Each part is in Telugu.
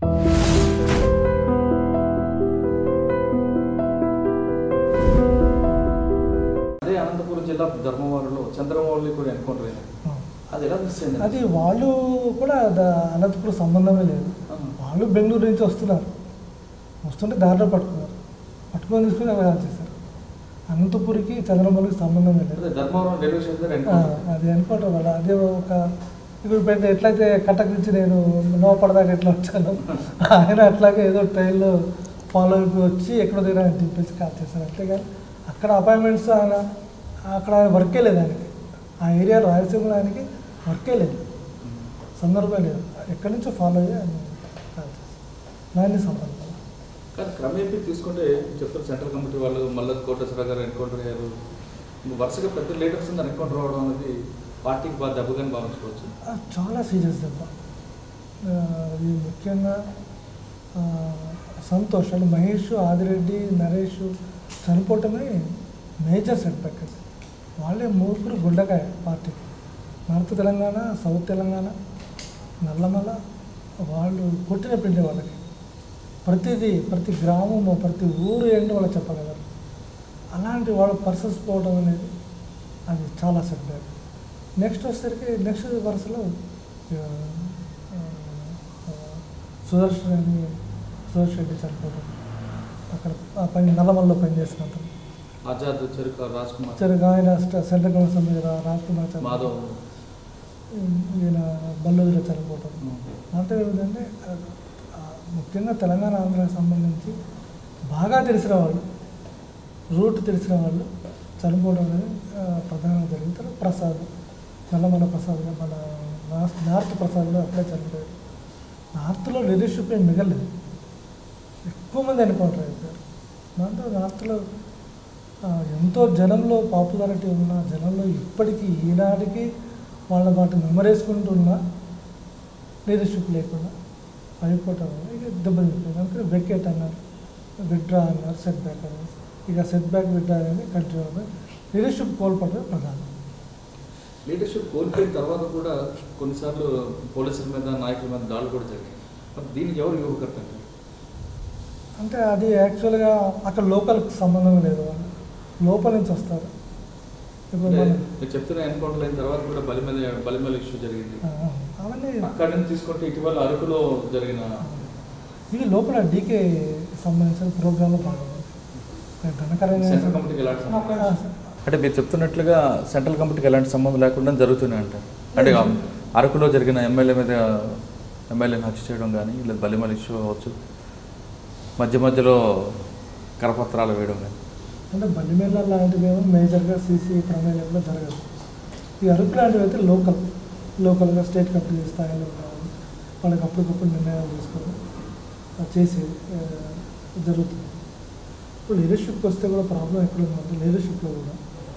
అదే అనంతపురం జిల్లా ధర్మవరంలో చంద్రమౌళి కూడా ఎన్కౌంటర్ అయింది అది ఎలా మిస్ అయింది అది వాళ్ళు కూడా ద- అనంతపురం సంబంధమే లేదు వాళ్ళు బెంగళూరు నుంచి వస్తున్నారు వస్తుంటే దారిలో పట్టుకున్నారు పట్టుకొని తీసుకుని అలా చేశారు అనంతపురికి చంద్రమౌళికి సంబంధమే లేదు అదే ధర్మవరం రైల్వే స్టేషన్ దగ్గర ఆ, ఎన్కౌంటర్ అది అనుకోవటం వల్ల అదే ఒక ఇప్పుడు పెద్ద ఎట్లయితే కటక్ నుంచి నేను నోపడదాకా ఎట్లా వచ్చాను ఆయన అట్లాగే ఏదో ట్రైన్లో ఫాలో అయిపోయి వచ్చి ఎక్కడో దగ్గర ఆయన దింపేసి కాల్ చేశారు అంతేగాని అక్కడ అపాయింట్మెంట్స్ ఆయన అక్కడ ఆయన వర్కే లేదు ఆయనకి ఆ ఏరియా రాయలసీమలో ఆయనకి వర్కే లేదు సందర్భం లేదు ఎక్కడి నుంచో ఫాలో అయ్యి ఆయన కాల్ చేశారు నాయని సంబంధం కానీ క్రమేపీ తీసుకుంటే చెప్తారు సెంట్రల్ కమిటీ వాళ్ళు మల్లత్ కోటేశ్వర గారు ఎన్కౌంటర్ అయ్యారు వరుసగా పెద్ద లీడర్స్ ఎన్కౌంటర్ అవ్వడం అనేది పార్టీకి బాగా దెబ్బగానే భావించుకోవచ్చు ఆ, చాలా సీరియస్ దెబ్బ ఆ, ఇది ముఖ్యంగా ఆ, సంతోష్ అంటే మహేష్ ఆదిరెడ్డి నరేష్ చనిపోవటమే మేజర్ సెట్ బ్యాక్ అది వాళ్ళే మూకురు గుండకాయ పార్టీకి నార్త్ తెలంగాణ సౌత్ తెలంగాణ నల్లమల వాళ్ళు కొట్టిన పిండి వాళ్ళకి ప్రతిదీ ప్రతి గ్రామము ప్రతి ఊరు ఏంటో వాళ్ళు చెప్పగలరు అలాంటి వాళ్ళ పర్సన్స్ పోవడం అనేది అది చాలా సెట్ బ్యాక్ నెక్స్ట్ వచ్చేసరికి నెక్స్ట్ వరుసలో ఆ, ఆ, ఆ, సుదర్శన్ అని సుదర్శన్ రెడ్డి చనిపోవడం అక్కడ ఆ పని నల్లమల్లో పనిచేసిన అతను ఆజాద్ చెరుక రాజ్ కుమార్ చిరగా ఆయన స్ట- సెంట్రల్ గవర్నమెంట్ సభ్యులు రాజ్ కుమార్ చనిపోవడం. మాధవ్ ఈయన బల్లూరులో చనిపోవడం అంటే ఏంటంటే ఆ, ఆ, ముఖ్యంగా తెలంగాణ ఆంధ్రాకి సంబంధించి బాగా తెలిసిన వాళ్ళు రూట్ తెలిసిన వాళ్ళు చనిపోవడం అనేది ఆ, ప్రధానంగా జరిగింది తర్వాత ప్రసాద్ నల్లమల ప్రసాద్ గా మన నార్త్ నార్త్ ప్రసాద్ కూడా అప్పుడే చనిపోయారు నార్త్లో లీడర్షిప్ ఏం మిగలేదు ఎక్కువ మంది ఎన్కౌంటర్ అయిపోయారు దాంట్లో నార్త్లో ఆ, ఎంతో జనంలో పాపులారిటీ ఉన్న జనంలో ఇప్పటికీ ఈనాటికి వాళ్ళ మాట మెమరేసుకుంటున్న లీడర్షిప్ లేకుండా అయిపోవటం వల్ల ఇక దెబ్బతింటుంది అందుకని వెకెట్ అన్నారు విడ్రా అన్నారు సెట్ బ్యాక్ అన్నారు ఇక సెట్ బ్యాక్ విడ్రా అనేది కంటిన్యూ అవుతుంది లీడర్షిప్ కోల్పోవడమే ప్రధానం లీడర్షిప్ కోల్పోయిన తర్వాత కూడా కొన్నిసార్లు పోలీసుల మీద నాయకుల మీద దాడులు కూడా జరిగాయి మరి దీనికి ఎవరు యువకర్త అంటే అంటే అది యాక్చువల్గా అక్కడ లోకల్కి సంబంధం లేదు వాళ్ళు లోపల నుంచి వస్తారు ఇప్పుడు అంటే మనం మీరు చెప్తున్న ఎన్కౌంటర్ అయిన తర్వాత కూడా బలిమేల బలిమేల ఇష్యూ జరిగింది ఆ, అవన్నీ అక్కడి నుంచి తీసుకుంటే ఇటీవల అరకులో జరిగిన ఇది లోపల డీకే సంబంధించిన ప్రోగ్రామ్ భాగం ఘనకరమైన సెంట్రల్ కమిటీకి ఎలాంటి సంబంధం? ఆ, అంటే మీరు చెప్తున్నట్లుగా సెంట్రల్ కమిటీకి ఎలాంటి సంబంధం లేకుండా జరుగుతూనే అంటారు అంటే అరకులో జరిగిన ఎమ్మెల్యే మీద ఎమ్మెల్యేని హత్య చేయడం కానీ లేదా బలిమల ఇష్యూ అవ్వచ్చు మధ్య మధ్యలో కరపత్రాలు వేయడం కానీ అంటే బండిమేళ లాంటివి ఏమో మేజర్గా సీసీ ప్రమేయంలో జరగదు ఈ అరుకు లాంటివి అయితే లోకల్ లోకల్గా స్టేట్ కమిటీ స్థాయిలో కావాలి వాళ్ళకి అప్పటికప్పుడు నిర్ణయాలు తీసుకొని అది చేసి ఆ, జరుగుతుంది ఇప్పుడు లీడర్షిప్కి వస్తే కూడా ప్రాబ్లం ఎక్కడ ఉందంటే లీడర్షిప్లో కూడా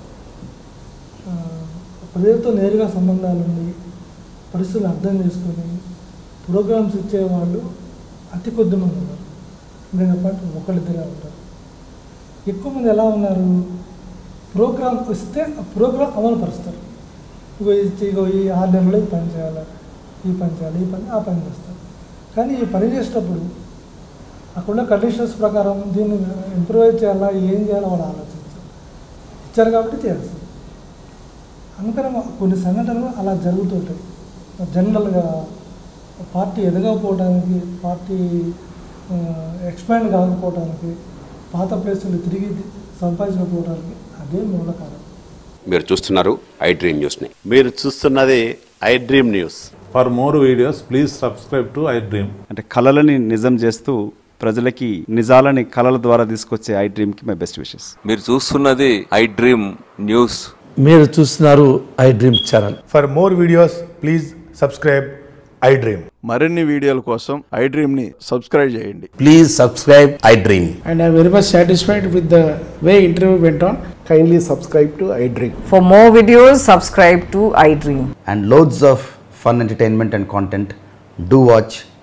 ఆ, ప్రజలతో నేరుగా సంబంధాలు ఉండి పరిస్థితులు అర్థం చేసుకొని ప్రోగ్రామ్స్ ఇచ్చేవాళ్ళు అతి కొద్ది మంది ఉన్నారు నేను చెప్పంటే ఒకళ్ళిద్దరే ఉంటారు ఎక్కువ మంది ఎలా ఉన్నారు ప్రోగ్రామ్ ఇస్తే ఆ ప్రోగ్రామ్ అమలు పరుస్తారు ఇగో ఇది ఇగో ఈ ఆరు నెలల్లో ఈ పని చేయాలి ఈ పని చేయాలి ఈ పని ఆ పని చేస్తారు కానీ ఈ పని చేసేటప్పుడు అక్కడున్న కండిషన్స్ ప్రకారం దీన్ని ఇంప్రూవైజ్ చేయాలా ఏం చేయాలో వాళ్ళు ఆలోచించారు ఇచ్చారు కాబట్టి చేయాల్సింది అందుకని మా- కొన్ని సంఘటనలు అలా జరుగుతుంటాయి జనరల్గా పార్టీ ఎదగకపోవడానికి పార్టీ ఎక్స్పాండ్ కాకపోవడానికి పాత ప్లేసులు తిరిగి సంపాదించకపోవడానికి అదే మూల కారణం మీరు చూస్తున్నారు ఐ డ్రీమ్ న్యూస్ని మీరు చూస్తున్నది I dream news For more videos, please subscribe to iDream. అంటే కళలని నిజం చేస్తూ ప్రజలకి నిజాలని కళల ద్వారా తీసుకొచ్చే ఐ డ్రీమ్కి మై బెస్ట్ విషెస్ మీరు చూస్తున్నది ఐ డ్రీమ్ న్యూస్ మీరు చూస్తున్నారు I dream channel For more videos, please subscribe iDream. మరిన్ని వీడియోల కోసం ఐ డ్రీమ్ని సబ్స్క్రైబ్ చేయండి please subscribe I dream and I'm very much satisfied with the way interview went on. Kindly subscribe to iDream. For more videos, subscribe to iDream. And loads of fun entertainment and content do watch